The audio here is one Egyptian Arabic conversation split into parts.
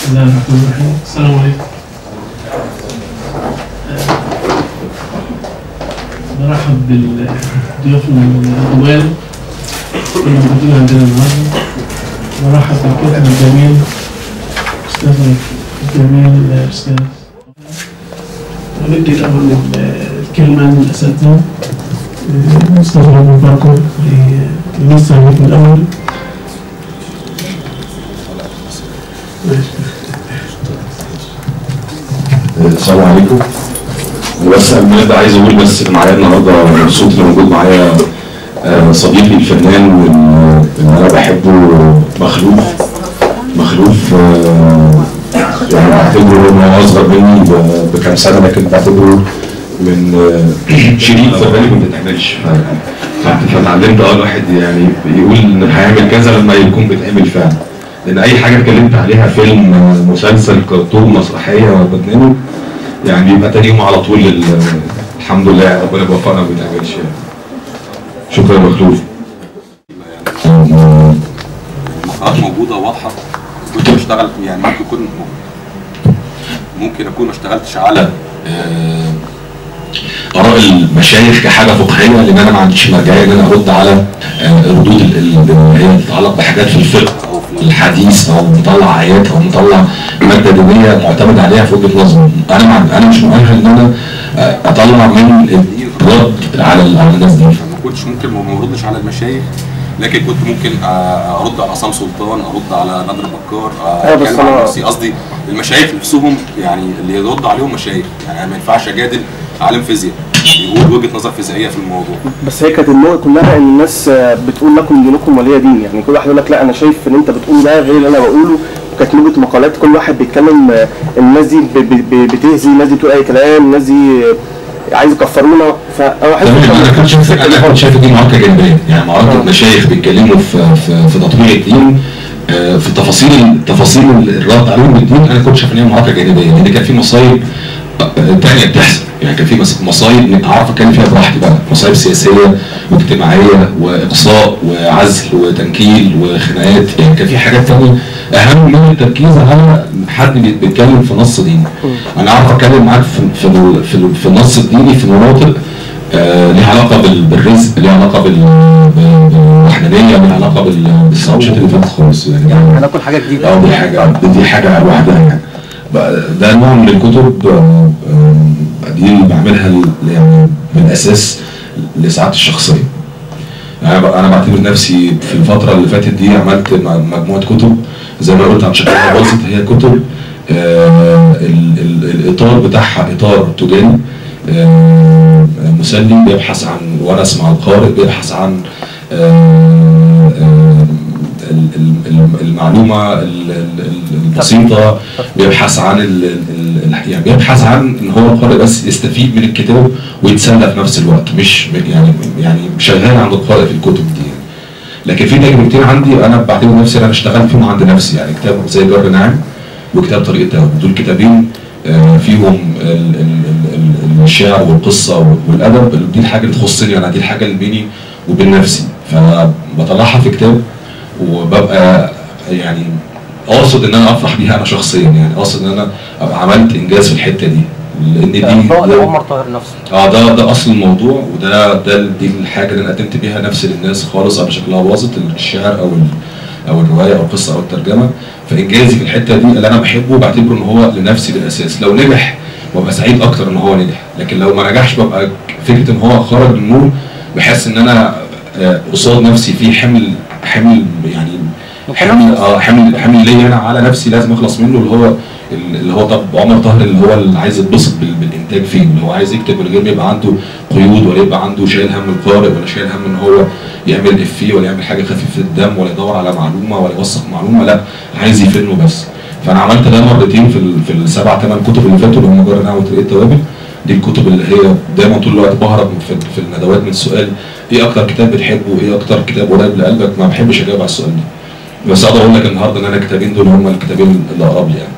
بسم الله الرحمن الرحيم السلام عليكم آه، برحب بالضيوف الجمال الموجودين عندنا النهارده برحب بالكاتب الجميل أستاذ الجميل أستاذ وندي الأول الكلمة للأساتذة آه، أستاذ رامي بركو للمستر عليكم الأول السلام عليكم أنا بس قبل ما ابدا عايز اقول بس اللي معايا النهارده مبسوط اللي موجود معايا آه، صديقي الفنان وال- اللي انا بحبه مخلوف مخلوف آه، يعني بعتبره ان هو اصغر مني ب- بكام سنه لكن بعتبره من آه، شريك في بالي ما بتتعملش ف- فتعلمت اه الواحد يعني يقول ان هيعمل كذا لما يكون بيتعمل فعلا لان اي حاجه اتكلمت عليها فيلم آه، مسلسل كرتون مسرحيه برنامج يعني بيبقى تاني يوم على طول ال- الحمد لله ربنا بيوفقنا وما بيتعملش يعني شكرا يا مخلوف المهارات موجوده واضحه كنت بشتغل يعني ممكن اكون ممكن اكون ما اشتغلتش على آه، اراء المشايخ كحاجه فقهيه لان انا ما عنديش مرجعيه ان انا ارد على آه، الردود ال- ال- اللي هي تتعلق بحاجات في الفقه او في الحديث او مطلع ايات او مطلع ماده دينيه معتمد عليها في وجهه نظري انا مع انا مش مؤهل ان انا آه، اطلع من الرد على ال- على الناس دي ما كنتش ممكن ما اردش على المشايخ لكن كنت ممكن آه، ارد على عصام سلطان ارد على نادر بكار آه، أيوة بس اتكلم عن أنا- نفسي قصدي المشايخ نفسهم يعني اللي يرد عليهم مشايخ يعني أنا ما ينفعش اجادل عالم فيزياء يقول وجهه نظر فيزيائيه في الموضوع بس هي كانت النقطة كلها ان الناس آه، بتقول لكم دينكم ولي دين يعني كل واحد يقول لك لا انا شايف ان انت بتقول ده غير اللي انا بقوله وكانت نوبة مقالات كل واحد بيتكلم آه، الناس دي ب- ب- ب- بتهزي الناس دي بتقول اي كلام الناس دي آه، عايز يكفرونا فانا بحس تمام انا كنت شايف انا كنت شايف دي معركه جانبيه يعني معركه مشايخ بيتكلموا في في, في تطبيق الدين آه، في تفاصيل تفاصيل الرد عليهم بالدين انا كنت شايف ان هي معركه جانبيه لان كان في مصايب آه، تانية بتحصل يعني كان في مس- مصايب اعرف اتكلم فيها براحتي بقى مصايب سياسيه واجتماعيه واقصاء وعزل وتنكيل وخناقات يعني كان في حاجات تانية اهم من التركيز على حد بي- بيتكلم في نص ديني انا اعرف اتكلم معاك في في ال- في, ال- في النص الديني في مناطق آه، ليها علاقه بال- بالرزق ليها علاقه بال- بال- بالوحدانيه ليها علاقه بال- بالساوتشات اللي فاتت خالص يعني هناكل حاجة جديدة اه دي حاجه دي حاجه لوحدها يعني بقى ده نوع من الكتب آه، آه، دي اللي بعملها ل- يعني من الاساس لسعادتي الشخصيه يعني أنا ب- انا بعتبر نفسي في الفتره اللي فاتت دي عملت م- مجموعه كتب زي ما قلت عن شكلها باظت هي كتب آه، ال- ال- الاطار بتاعها اطار تجاري آه، مسلي بيبحث عن ونس مع القارئ بيبحث عن آه، آه، ال- ال- ال- المعلومه ال- ال- ال- البسيطه بيبحث عن ال ال ال يعني بيبحث عن ان هو القارئ بس يستفيد من الكتاب ويتسلى في نفس الوقت مش يعني يعني شغال عند القارئ في الكتب دي يعني. لكن في تجربتين عندي انا بعتبر نفسي إن انا اشتغلت فيهم عند نفسي يعني كتاب زي جر ناعم وكتاب طريق التوبه دول كتابين آه، فيهم ال- ال- ال- ال- الشعر والقصه والادب دي الحاجه اللي تخصني انا دي الحاجه اللي بيني وبين نفسي فبطلعها في كتاب وببقى يعني اقصد ان انا افرح بيها انا شخصيا يعني اقصد ان انا ابقى عملت انجاز في الحته دي لان دي عمر طاهر نفسه اه ده ده اصل الموضوع وده ده دي الحاجه اللي انا قدمت بيها نفسي للناس خالص قبل شكلها باظت الشعر او ال او الروايه او القصه او الترجمه فانجازي في الحته دي اللي انا بحبه بعتبره ان هو لنفسي بالاساس لو نجح ببقى سعيد اكتر ان هو نجح لكن لو ما نجحش ببقى فكره ان هو خرج من النور بحس ان انا آه، قصاد نفسي في حمل حمل يعني حمل اه حمل حمل ليا انا على نفسي لازم اخلص منه اللي هو اللي هو طب عمر طاهر اللي هو اللي عايز يتبسط بال- بالانتاج فيه اللي هو عايز يكتب من غير ما يبقى عنده قيود ولا يبقى عنده شايل هم القارئ ولا شايل هم ان هو يعمل افيه ولا يعمل حاجه خفيفه الدم ولا يدور على معلومه ولا يوثق معلومه لا عايز يفيدنه بس فانا عملت ده مرتين في ال- في السبع ثمان كتب اللي فاتوا اللي هم جرى نعمه وطريق التوابل دي الكتب اللي هي دايما طول الوقت بهرب في, في الندوات من السؤال ايه اكتر كتاب بتحبه وايه اكتر كتاب قريب لقلبك ما بحبش اجاوب على السؤال ده بس اقدر اقول لك النهارده ان انا الكتابين دول هم الكتابين اللي اقرب لي يعني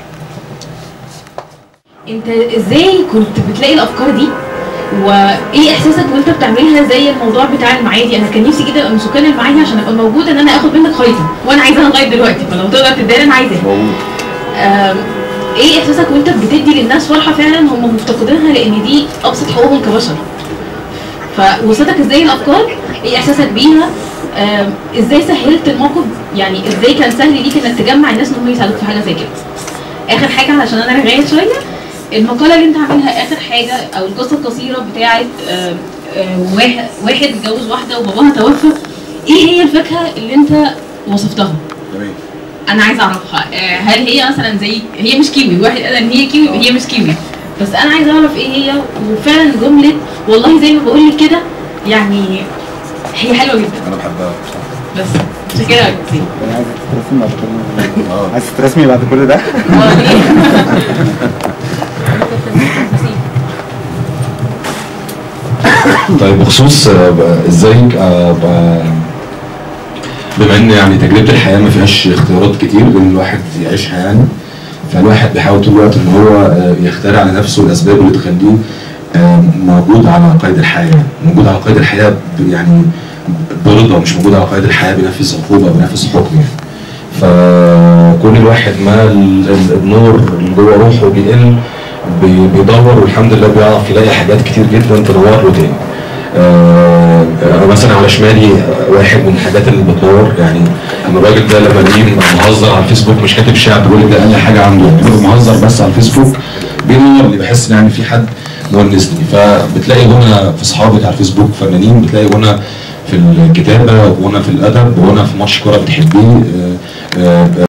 انت ازاي كنت بتلاقي الافكار دي وايه احساسك وانت بتعملها زي الموضوع بتاع المعادي انا كان نفسي جدا ابقى من سكان المعادي عشان ابقى موجوده ان انا اخد منك خريطه وانا عايزاها لغايه دلوقتي فلو تقدر تديها انا عايزاها موجود آم، ايه احساسك وانت بتدي للناس فرحه فعلا هم مفتقدينها لان دي ابسط حقوقهم كبشر فوصلتك ازاي الافكار ايه احساسك بيها آم، ازاي سهلت الموقف يعني ازاي كان سهل ليك انك تجمع الناس ان هم يساعدوك في حاجه زي كده اخر حاجه علشان انا رغايه شويه المقاله اللي انت عاملها اخر حاجه او القصه القصيره بتاعه آم، آم، واحد واحد اتجوز واحده وباباها توفى ايه هي الفاكهه اللي انت وصفتها تمام انا عايزه اعرفها آه، هل هي مثلا زي هي مش كيوي واحد قال ان هي كيوي هي مش كيوي بس انا عايزه اعرف ايه هي وفعلا جمله والله زي ما بقول لك كده يعني هي حلوه جدا انا بحبها بصراحه بس عشان كده عجبتني. انا عايز تترسمي بعد كل ده عايز تترسمي بعد كل ده اه ليه؟ طيب بخصوص آه، ب- ازاي آه، ب- بما ان يعني تجربه الحياه ما فيهاش اختيارات كتير ان الواحد يعيشها يعني فالواحد بيحاول طول الوقت ان هو آه، يخترع لنفسه الاسباب اللي تخليه آه، موجود على قيد الحياه موجود على قيد الحياه ب- يعني برضا مش موجود على قيد الحياه بنفس عقوبه بنفس حكم يعني فكل الواحد ما ال- ال- النور اللي جوه روحه بيقل بي- بيدور والحمد لله بيعرف يلاقي حاجات كتير جدا تنور له تاني. آه آه، مثلا على شمالي آه، واحد من الحاجات اللي بتنور يعني ان الراجل ده لما بيجي مهزر على الفيسبوك مش كاتب شعر بيقول لك ده اقل حاجه عنده بيقول مهزر بس على الفيسبوك بينور اللي بحس ان يعني في حد مونسني فبتلاقي هنا في اصحابك على الفيسبوك فنانين بتلاقي هنا في الكتابه وهنا في الادب وهنا في ماتش كوره بتحبيه آه، آه،